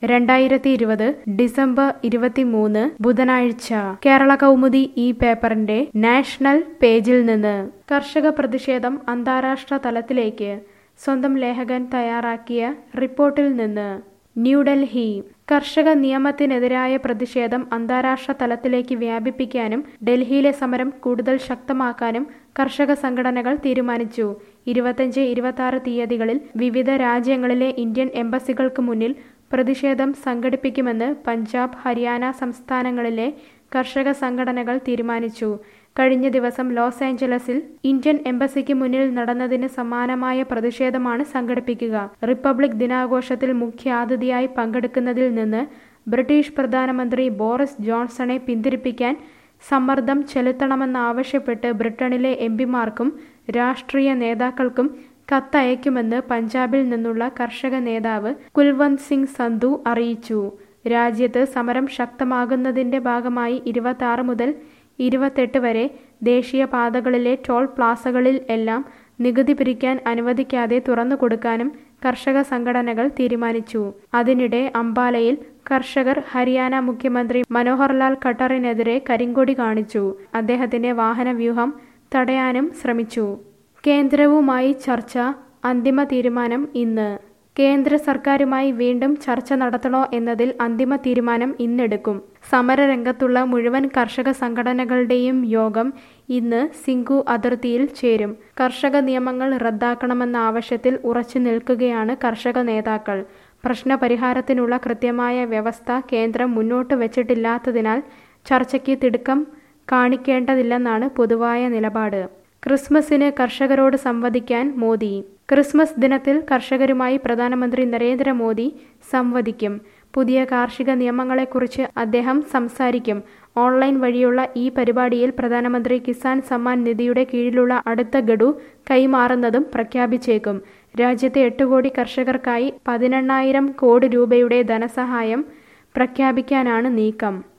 രണ്ടായിരത്തി ഇരുപത് ഡിസംബർ ഇരുപത്തിമൂന്ന് ബുധനാഴ്ച കേരള കൗമുദി ഈ പേപ്പറിന്റെ നാഷണൽ പേജിൽ നിന്ന് കർഷക പ്രതിഷേധം അന്താരാഷ്ട്ര തലത്തിലേക്ക് സ്വന്തം ലേഖകൻ തയ്യാറാക്കിയ റിപ്പോർട്ടിൽ നിന്ന് ന്യൂഡൽഹി കർഷക നിയമത്തിനെതിരായ പ്രതിഷേധം അന്താരാഷ്ട്ര തലത്തിലേക്ക് വ്യാപിപ്പിക്കാനും ഡൽഹിയിലെ സമരം കൂടുതൽ ശക്തമാക്കാനും കർഷക സംഘടനകൾ തീരുമാനിച്ചു ഇരുപത്തഞ്ച് ഇരുപത്തി തീയതികളിൽ വിവിധ രാജ്യങ്ങളിലെ ഇന്ത്യൻ എംബസികൾക്ക് മുന്നിൽ പ്രതിഷേധം സംഘടിപ്പിക്കുമെന്ന് പഞ്ചാബ് ഹരിയാന സംസ്ഥാനങ്ങളിലെ കർഷക സംഘടനകൾ തീരുമാനിച്ചു കഴിഞ്ഞ ദിവസം ലോസ് ആഞ്ചലസിൽ ഇന്ത്യൻ എംബസിക്ക് മുന്നിൽ നടന്നതിന് സമാനമായ പ്രതിഷേധമാണ് സംഘടിപ്പിക്കുക റിപ്പബ്ലിക് ദിനാഘോഷത്തിൽ മുഖ്യാതിഥിയായി പങ്കെടുക്കുന്നതിൽ നിന്ന് ബ്രിട്ടീഷ് പ്രധാനമന്ത്രി ബോറിസ് ജോൺസണെ പിന്തിരിപ്പിക്കാൻ സമ്മർദ്ദം ചെലുത്തണമെന്നാവശ്യപ്പെട്ട് ബ്രിട്ടനിലെ എംപിമാർക്കും രാഷ്ട്രീയ നേതാക്കൾക്കും കത്തയക്കുമെന്ന് പഞ്ചാബിൽ നിന്നുള്ള കർഷക നേതാവ് കുൽവന്ത് സിംഗ് സന്ധു അറിയിച്ചു രാജ്യത്ത് സമരം ശക്തമാകുന്നതിന്റെ ഭാഗമായി ഇരുപത്തി ആറ് മുതൽ ഇരുപത്തെട്ട് വരെ ദേശീയപാതകളിലെ ടോൾ പ്ലാസകളിൽ എല്ലാം നികുതി പിരിക്കാൻ അനുവദിക്കാതെ തുറന്നു കൊടുക്കാനും കർഷക സംഘടനകൾ തീരുമാനിച്ചു അതിനിടെ അംബാലയിൽ കർഷകർ ഹരിയാന മുഖ്യമന്ത്രി മനോഹർലാൽ ഖട്ടറിനെതിരെ കരിങ്കൊടി കാണിച്ചു അദ്ദേഹത്തിന്റെ വാഹനവ്യൂഹം തടയാനും ശ്രമിച്ചു കേന്ദ്രവുമായി ചർച്ച അന്തിമ തീരുമാനം ഇന്ന് കേന്ദ്ര സർക്കാരുമായി വീണ്ടും ചർച്ച നടത്തണോ എന്നതിൽ അന്തിമ തീരുമാനം ഇന്നെടുക്കും സമരരംഗത്തുള്ള മുഴുവൻ കർഷക സംഘടനകളുടെയും യോഗം ഇന്ന് സിംഗു അതിർത്തിയിൽ ചേരും കർഷക നിയമങ്ങൾ റദ്ദാക്കണമെന്ന ആവശ്യത്തിൽ ഉറച്ചു നിൽക്കുകയാണ് കർഷക നേതാക്കൾ പ്രശ്നപരിഹാരത്തിനുള്ള കൃത്യമായ വ്യവസ്ഥ കേന്ദ്രം മുന്നോട്ട് വച്ചിട്ടില്ലാത്തതിനാൽ ചർച്ചയ്ക്ക് തിടുക്കം കാണിക്കേണ്ടതില്ലെന്നാണ് പൊതുവായ നിലപാട് ക്രിസ്മസിന് കർഷകരോട് സംവദിക്കാൻ മോദി ക്രിസ്മസ് ദിനത്തിൽ കർഷകരുമായി പ്രധാനമന്ത്രി നരേന്ദ്രമോദി സംവദിക്കും പുതിയ കാർഷിക നിയമങ്ങളെക്കുറിച്ച് അദ്ദേഹം സംസാരിക്കും ഓൺലൈൻ വഴിയുള്ള ഈ പരിപാടിയിൽ പ്രധാനമന്ത്രി കിസാൻ സമ്മാൻ നിധിയുടെ കീഴിലുള്ള അടുത്ത ഗഡു കൈമാറുന്നതും പ്രഖ്യാപിച്ചേക്കും രാജ്യത്തെ എട്ട് കോടി കർഷകർക്കായി പതിനെണ്ണായിരം കോടി രൂപയുടെ ധനസഹായം പ്രഖ്യാപിക്കാനാണ് നീക്കം